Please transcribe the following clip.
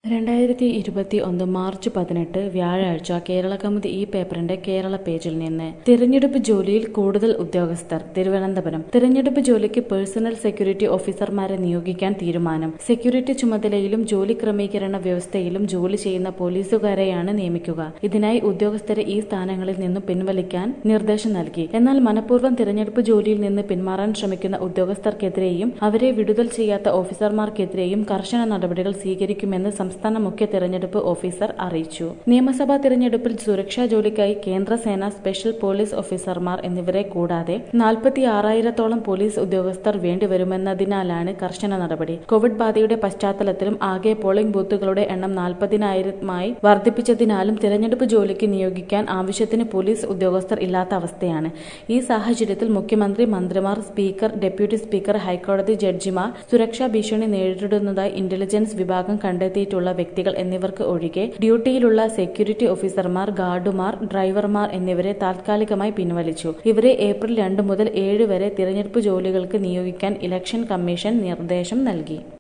രണ്ടായിരത്തി ഇരുപത്തി ഒന്ന് മാർച്ച് പതിനെട്ട് വ്യാഴാഴ്ച കേരള കൗമുദി ഈ പേപ്പറിന്റെ കേരള പേജിൽ നിന്ന് തിരഞ്ഞെടുപ്പ് ജോലിയിൽ കൂടുതൽ ഉദ്യോഗസ്ഥർ തിരുവനന്തപുരം തിരഞ്ഞെടുപ്പ് ജോലിക്ക് പേഴ്സണൽ സെക്യൂരിറ്റി ഓഫീസർമാരെ നിയോഗിക്കാൻ തീരുമാനം സെക്യൂരിറ്റി ചുമതലയിലും ജോലി ക്രമീകരണ വ്യവസ്ഥയിലും ജോലി ചെയ്യുന്ന പോലീസുകാരെയാണ് നിയമിക്കുക ഇതിനായി ഉദ്യോഗസ്ഥരെ ഈ സ്ഥാനങ്ങളിൽ നിന്നും പിൻവലിക്കാൻ നിർദ്ദേശം നൽകി എന്നാൽ മനഃപൂർവ്വം തിരഞ്ഞെടുപ്പ് ജോലിയിൽ നിന്ന് പിന്മാറാൻ ശ്രമിക്കുന്ന ഉദ്യോഗസ്ഥർക്കെതിരെയും അവരെ വിടുതൽ ചെയ്യാത്ത ഓഫീസർമാർക്കെതിരെയും കർശന നടപടികൾ സ്വീകരിക്കുമെന്ന് സംസ്ഥാന മുഖ്യ തിരഞ്ഞെടുപ്പ് ഓഫീസർ അറിയിച്ചു നിയമസഭാ തിരഞ്ഞെടുപ്പിൽ സുരക്ഷാ ജോലിക്കായി കേന്ദ്രസേന സ്പെഷ്യൽ പോലീസ് ഓഫീസർമാർ എന്നിവരെ കൂടാതെ നാൽപ്പത്തി ആറായിരത്തോളം പോലീസ് ഉദ്യോഗസ്ഥർ വേണ്ടിവരുമെന്നതിനാലാണ് കർശന നടപടി കോവിഡ് ബാധയുടെ പശ്ചാത്തലത്തിലും ആകെ പോളിംഗ് ബൂത്തുകളുടെ എണ്ണം നാൽപ്പതിനായിരമായി വർദ്ധിപ്പിച്ചതിനാലും തിരഞ്ഞെടുപ്പ് ജോലിക്ക് നിയോഗിക്കാൻ ആവശ്യത്തിന് പോലീസ് ഉദ്യോഗസ്ഥർ ഇല്ലാത്ത അവസ്ഥയാണ് ഈ സാഹചര്യത്തിൽ മുഖ്യമന്ത്രി മന്ത്രിമാർ സ്പീക്കർ ഡെപ്യൂട്ടി സ്പീക്കർ ഹൈക്കോടതി ജഡ്ജിമാർ സുരക്ഷാ ഭീഷണി നേരിടുന്നതായി ഇന്റലിജൻസ് വിഭാഗം കണ്ടെത്തിയിട്ടുള്ള വ്യക്തികൾ എന്നിവർക്ക് ഒഴികെ ഡ്യൂട്ടിയിലുള്ള സെക്യൂരിറ്റി ഓഫീസർമാർ ഗാർഡുമാർ ഡ്രൈവർമാർ എന്നിവരെ താൽക്കാലികമായി പിൻവലിച്ചു ഇവരെ ഏപ്രിൽ രണ്ട് മുതൽ ഏഴ് വരെ തിരഞ്ഞെടുപ്പ് ജോലികൾക്ക് നിയോഗിക്കാൻ ഇലക്ഷൻ കമ്മീഷൻ നിർദ്ദേശം നൽകി